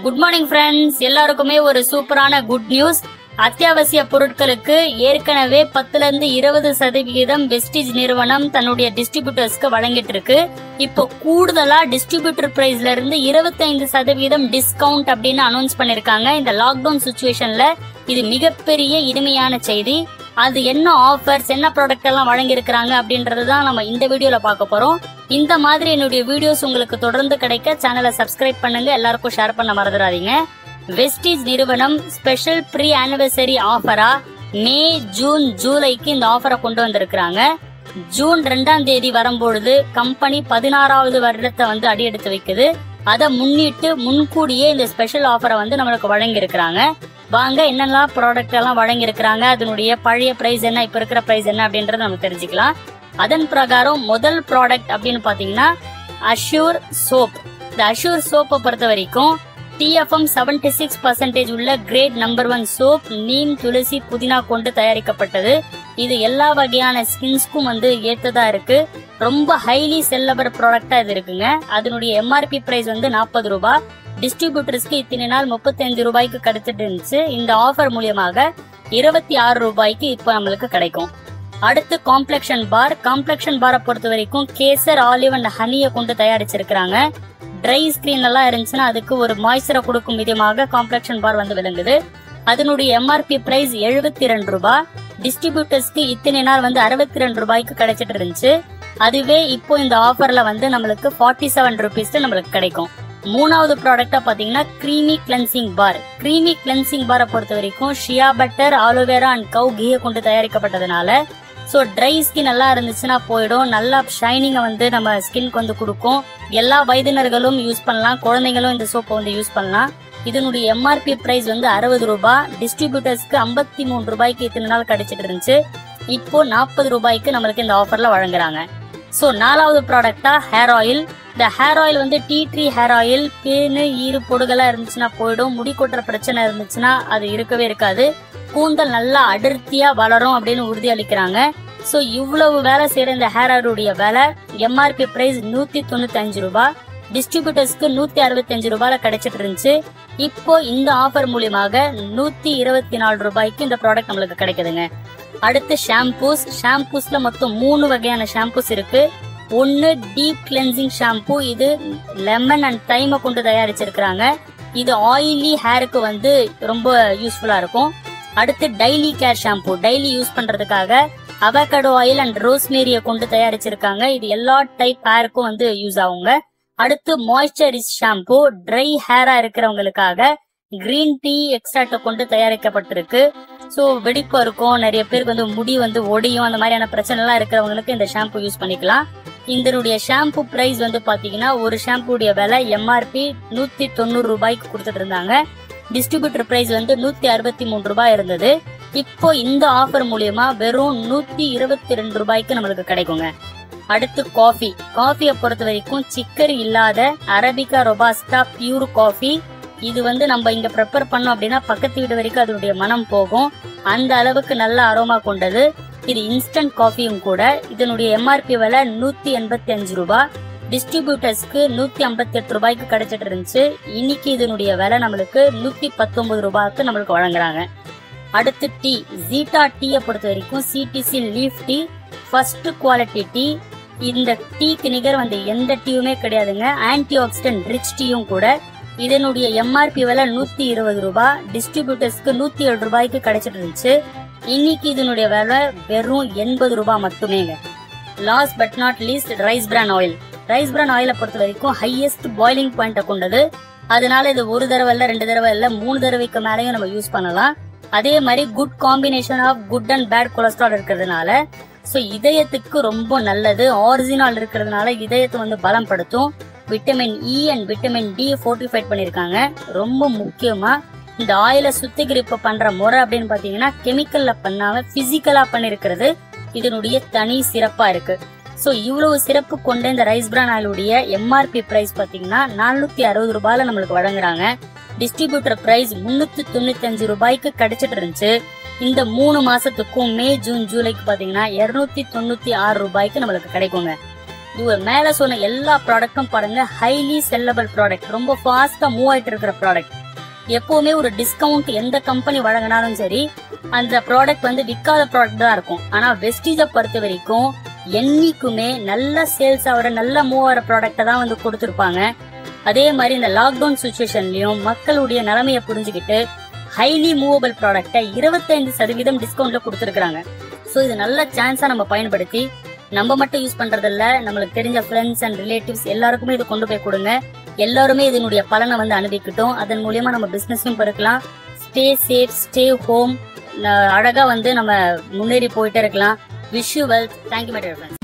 good morning friends எல்லாருக்குமே ஒரு சூப்பரான குட் நியூஸ் அத்தியாவசிய பொருட்களுக்கு ஏற்கனவே பத்துல இருந்து இருபது சதவிகிதம் வெஸ்டிஜ் நிறுவனம் தன்னுடைய டிஸ்ட்ரிபியூட்டர்ஸ்க்கு வழங்கிட்டு இருக்கு இப்போ கூடுதலா டிஸ்ட்ரிபியூட்டர் பிரைஸ்ல இருந்து 25% சதவீதம் டிஸ்கவுண்ட் அப்படின்னு அனௌன்ஸ் பண்ணிருக்காங்க இந்த லாக்டவுன் சுச்சுவேஷன்ல இது மிகப்பெரிய இனிமையான செய்தி அது என்ன ஆஃபர்ஸ் என்ன ப்ராடக்ட் எல்லாம் வழங்கியிருக்கிறாங்க அப்படின்றது தான் நம்ம இந்த வீடியோல பார்க்க போறோம் இந்த மாதிரி என்னுடைய வீடியோஸ் உங்களுக்கு தொடர்ந்து கிடைக்க சேனலை சப்ஸ்கிரைப் பண்ணுங்க எல்லாருக்கும் ஷேர் பண்ண மறந்துடாதீங்க வெஸ்டீஜ் நிறுவனம் ஸ்பெஷல் ப்ரீ ஆனிவர்சரி ஆஃபரா மே ஜூன் ஜூலைக்கு இந்த ஆஃபரை கொண்டு வந்திருக்கிறாங்க ஜூன் ரெண்டாம் தேதி வரும்பொழுது கம்பெனி பதினாறாவது வருடத்தை வந்து அடியெடுத்து வைக்குது அதை முன்னிட்டு முன்கூடியே இந்த ஸ்பெஷல் ஆஃபரை வந்து நம்மளுக்கு வழங்கி இருக்கிறாங்க வாங்க என்னெல்லாம் ப்ராடக்ட் எல்லாம் வழங்கி இருக்கிறாங்க அதனுடைய பழைய பிரைஸ் என்ன இப்ப இருக்கிற பிரைஸ் என்ன அப்படின்றத நம்ம தெரிஞ்சுக்கலாம் அதன் பிரகாரம் முதல் ப்ராடக்ட் அப்படின்னு பாத்தீங்கன்னா அஷ்யூர் சோப் இந்த அஷ்யூர் சோப்பை பொறுத்த வரைக்கும் டிஎஃப்எம் செவன்டி சிக்ஸ் பர்சன்டேஜ் உள்ள grade number one soap neem துளசி புதினா கொண்டு தயாரிக்கப்பட்டது இது எல்லா வகையான ஸ்கின்ஸ்க்கும் வந்து ஏத்ததா இருக்கு ரொம்ப ஹைலி செல்லபர் ப்ராடக்டா இது இருக்குங்க அதனுடைய எம்ஆர்பி பிரைஸ் வந்து நாற்பது ரூபாய் டிஸ்ட்ரிபியூட்டர்ஸ்க்கு இத்தனை நாள் முப்பத்தஞ்சு ரூபாய்க்கு கிடைச்சிட்டு இருந்துச்சு இந்த ஆஃபர் மூலியமாக இருபத்தி ஆறு ரூபாய்க்கு இப்போ நம்மளுக்கு கிடைக்கும் அடுத்து காம்ப்ளெக்ஷன் பார் காம்ப்ளெக்ஷன் பாரை பொறுத்த வரைக்கும் கேசர் ஆலிவ் அண்ட் ஹனியை கொண்டு தயாரிச்சிருக்கிறாங்க ட்ரை ஸ்கிரீன் எல்லாம் இருந்துச்சுன்னா அதுக்கு ஒரு மாய்ச்சரை கொடுக்கும் விதமாக காம்ப்ளெக்ஷன் பார் வந்து விளங்குது அதனுடைய எம்ஆர்பி பிரைஸ் எழுபத்தி ரெண்டு ரூபாய் டிஸ்ட்ரிபியூட்டர்ஸ்க்கு இத்தனை நாள் வந்து அறுபத்தி ரெண்டு ரூபாய்க்கு கிடைச்சிட்டு இருந்துச்சு அதுவே இப்போ இந்த ஆஃபர்ல வந்து நம்மளுக்கு ஃபார்ட்டி செவன் ருபீஸ் நம்மளுக்கு கிடைக்கும் மூணாவது ப்ராடக்டா பாத்தீங்கன்னா creamy cleansing bar creamy cleansing பாரை பொறுத்த வரைக்கும் ஷியா பட்டர் ஆலோவேரா அண்ட் கவு கீயை கொண்டு தயாரிக்கப்பட்டதுனால ஸோ ட்ரை ஸ்கின் நல்லா இருந்துச்சுன்னா போயிடும் நல்லா ஷைனிங்கை வந்து நம்ம ஸ்கின்க்கு வந்து கொடுக்கும் எல்லா வயதினர்களும் யூஸ் பண்ணலாம் குழந்தைங்களும் இந்த சோப்பை வந்து யூஸ் பண்ணலாம் இதனுடைய எம்ஆர்பி பிரைஸ் வந்து அறுபது ரூபாய் டிஸ்ட்ரிபியூட்டர்ஸ்க்கு ஐம்பத்தி மூணு ரூபாய்க்கு இத்தனை நாள் கிடைச்சிட்டு இருந்துச்சு இப்போ நாற்பது ரூபாய்க்கு நம்மளுக்கு இந்த ஆஃபர்ல வழங்குறாங்க ஸோ நாலாவது ப்ராடக்டா ஹேர் ஆயில் இந்த ஹேர் ஆயில் வந்து டீ ட்ரீ ஹேர் ஆயில் பேனு ஈறு பொடுகெல்லாம் இருந்துச்சுன்னா போயிடும் முடி கொட்டுற பிரச்சனை இருந்துச்சுன்னா அது இருக்கவே இருக்காது கூந்தல் நல்லா அடர்த்தியா வளரும் அப்படின்னு உறுதி அளிக்கிறாங்க ஸோ இவ்வளவு வேலை செய்யற இந்த ஹேர் ஆயிலுடைய விலை எம்ஆர்பி பிரைஸ் நூத்தி தொண்ணூத்தி அஞ்சு ரூபாய் டிஸ்ட்ரிபியூட்டர்ஸ்க்கு நூத்தி அறுபத்தி அஞ்சு ரூபாயில கிடைச்சிட்டு இருந்துச்சு இப்போ இந்த ஆஃபர் மூலியமாக நூத்தி இருபத்தி நாலு ரூபாய்க்கு இந்த ப்ராடக்ட் நம்மளுக்கு கிடைக்குதுங்க அடுத்து ஷாம்பூஸ் ஷாம்பூஸ்ல மொத்தம் மூணு வகையான ஷாம்பூஸ் இருக்கு ஒன்னு டீப் கிளென்சிங் ஷாம்பூ இது லெமன் அண்ட் தைமை கொண்டு தயாரிச்சிருக்கிறாங்க இது ஆயிலி ஹேருக்கு வந்து ரொம்ப யூஸ்ஃபுல்லா இருக்கும் அடுத்து daily care shampoo daily use பண்றதுக்காக அவகடோ ஆயில் அண்ட் ரோஸ்மேரியை கொண்டு தயாரிச்சிருக்காங்க இது எல்லா டைப் ஹேருக்கும் வந்து யூஸ் ஆகுங்க அடுத்து மாய்ஸ்சரிஸ் ஷாம்பூ ட்ரை ஹேரா இருக்கிறவங்களுக்காக கிரீன் டீ எக்ஸ்ட்ராக்ட கொண்டு தயாரிக்கப்பட்டிருக்கு ஸோ வெடிப்பு இருக்கும் நிறைய பேருக்கு வந்து முடி வந்து ஒடியும் அந்த மாதிரியான பிரச்சனை எல்லாம் இருக்கிறவங்களுக்கு இந்த ஷாம்பு யூஸ் பண்ணிக்கலாம் இதனுடைய ஷாம்பு பிரைஸ் வந்து பாத்தீங்கன்னா ஒரு ஷாம்புடைய விலை எம்ஆர்பி நூத்தி தொண்ணூறு ரூபாய்க்கு கொடுத்துட்டு இருந்தாங்க டிஸ்ட்ரிபியூட்டர் பிரைஸ் வந்து நூத்தி அறுபத்தி மூணு ரூபாய் இருந்தது இப்போ இந்த ஆஃபர் மூலியமா வெறும் நூத்தி இருபத்தி ரெண்டு ரூபாய்க்கு நம்மளுக்கு கிடைக்குங்க அடுத்து காஃபி காஃபியை பொறுத்த வரைக்கும் சிக்கரி இல்லாத அரபிகா ரொபாஸ்டா பியூர் காஃபி இது வந்து நம்ம இங்க ப்ரிப்பேர் பண்ணோம் அப்படின்னா பக்கத்து வீடு வரைக்கும் அதனுடைய மனம் போகும் அந்த அளவுக்கு நல்ல அரோமா கொண்டது இது இன்ஸ்டன்ட் காஃபியும் கூட இதனுடைய எம்ஆர்பி விலை நூத்தி எண்பத்தி அஞ்சு ரூபாய் டிஸ்ட்ரிபியூட்டர்ஸ்க்கு நூத்தி ஐம்பத்தி எட்டு ரூபாய்க்கு கிடைச்சிட்டு இருந்துச்சு இன்னைக்கு இதனுடைய விலை நம்மளுக்கு நூத்தி பத்தொன்பது ரூபாய்க்கு நம்மளுக்கு வழங்குறாங்க அடுத்து டீ ஜீட்டா டீயை பொறுத்த வரைக்கும் CTC leaf tea first quality tea இந்த டீக்கு நிகர் வந்து எந்த டீயுமே கிடையாதுங்க ஆன்டி ஆக்சிடென்ட் ரிச் டீயும் கூட இதனுடைய எம்ஆர்பி விலை நூத்தி இருபது ரூபாய் டிஸ்ட்ரிபியூட்டர்ஸ்க்கு நூத்தி ஏழு ரூபாய்க்கு கிடைச்சிட்டு இருந்துச்சு இன்னைக்கு இதனுடைய விலை வெறும் எண்பது ரூபாய் மட்டுமேங்க last but not least rice bran oil rice bran ஆயிலை பொறுத்த வரைக்கும் ஹையஸ்ட் பாய்லிங் பாயிண்ட கொண்டது அதனால இது ஒரு தடவை இல்ல ரெண்டு தடவை இல்ல மூணு தடவைக்கு மேலேயும் நம்ம யூஸ் பண்ணலாம் அதே மாதிரி good combination of good and bad cholesterol இருக்கிறதுனால ஸோ இதயத்துக்கு ரொம்ப நல்லது ஆரிஜினல் இருக்கிறதுனால இதயத்தை வந்து பலப்படுத்தும் vitamin E and vitamin D fortified பண்ணியிருக்காங்க ரொம்ப முக்கியமா இந்த ஆயிலை சுத்திகரிப்பு பண்ற முறை அப்படின்னு பாத்தீங்கன்னா கெமிக்கல்ல பண்ணாம பிசிக்கலா பண்ணிருக்கிறது இதனுடைய தனி சிறப்பா இருக்கு ஸோ இவ்வளவு சிறப்பு கொண்ட இந்த ரைஸ் பிரான் ஆயிலுடைய எம்ஆர்பி பிரைஸ் பாத்தீங்கன்னா நானூத்தி அறுபது ரூபாயில நம்மளுக்கு வழங்குறாங்க டிஸ்ட்ரிபியூட்டர் பிரைஸ் முன்னூத்தி தொண்ணூத்தி அஞ்சு ரூபாய்க்கு கிடைச்சிட்டு இருந்துச்சு இந்த மூணு மாசத்துக்கும் மே ஜூன் ஜூலைக்கு பாத்தீங்கன்னா இருநூத்தி தொண்ணூத்தி ஆறு ரூபாய்க்கு நம்மளுக்கு கிடைக்குங்க இது மேல சொன்ன எல்லா ப்ராடக்ட்டும் பாருங்க ஹைலி செல்லபிள் ப்ராடக்ட் ரொம்ப ஃபாஸ்டா மூவ் ஆயிட்டு இருக்கிற ப்ராடக்ட் எப்பவுமே ஒரு டிஸ்கவுண்ட் எந்த கம்பெனி வழங்கினாலும் சரி அந்த ப்ராடக்ட் வந்து விற்காத ப்ராடக்ட் தான் இருக்கும் ஆனா வெஸ்டீஜை பொறுத்த வரைக்கும் என்னைக்குமே நல்ல சேல்ஸ் ஆகிற நல்ல மூவ் ஆகிற ப்ராடக்ட்டை தான் வந்து கொடுத்துருப்பாங்க அதே மாதிரி இந்த லாக்டவுன் சுச்சுவேஷன்லயும் மக்களுடைய நிலைமையை புரிஞ்சுக்கிட்டு ஹைலி மூவபிள் ப்ராடக்ட்டை இருபத்தைந்து சதவீதம் டிஸ்கவுண்ட்ல கொடுத்துருக்காங்க ஸோ இது நல்ல சான்ஸா நம்ம பயன்படுத்தி நம்ம மட்டும் யூஸ் பண்றதில்ல நம்மளுக்கு தெரிஞ்ச ஃப்ரெண்ட்ஸ் அண்ட் ரிலேட்டிவ்ஸ் எல்லாருக்குமே இது கொண்டு போய் கொடுங்க எல்லாருமே இதனுடைய பலனை வந்து அனுபவிக்கட்டும் அதன் மூலியமா நம்ம பிசினஸும் பெருக்கலாம் ஸ்டே சேஃப் ஸ்டே ஹோம் அழகா வந்து நம்ம முன்னேறி போயிட்டே இருக்கலாம் wish you wealth thank you my dear friends